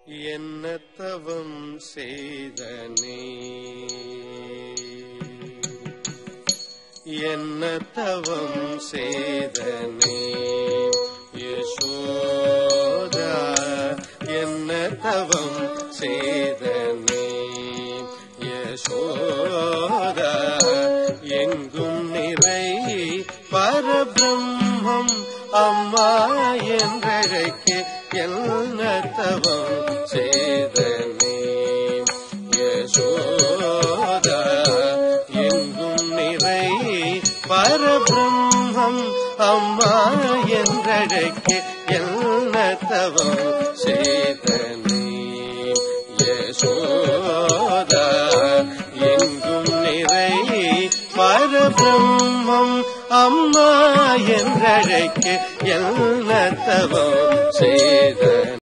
என்ன தவம் செய்தனே என்ன தவம் செய்தனே யசோதா என்ன தவம் செய்தனே யசோதா எங்கும் நிறை பரபிரம்மம் அம்மா என்றழைக்க என்ன தவம் செய்தனே யசோதா எங்கும் நிறை பரபிரம்மம் அம்மா என்றழைக்க என்ன தவம் செய்தனே யசோதா எங்கும் நிறை பரபிரம்மம் அம்மா என்றழைக்க என்ன தவம்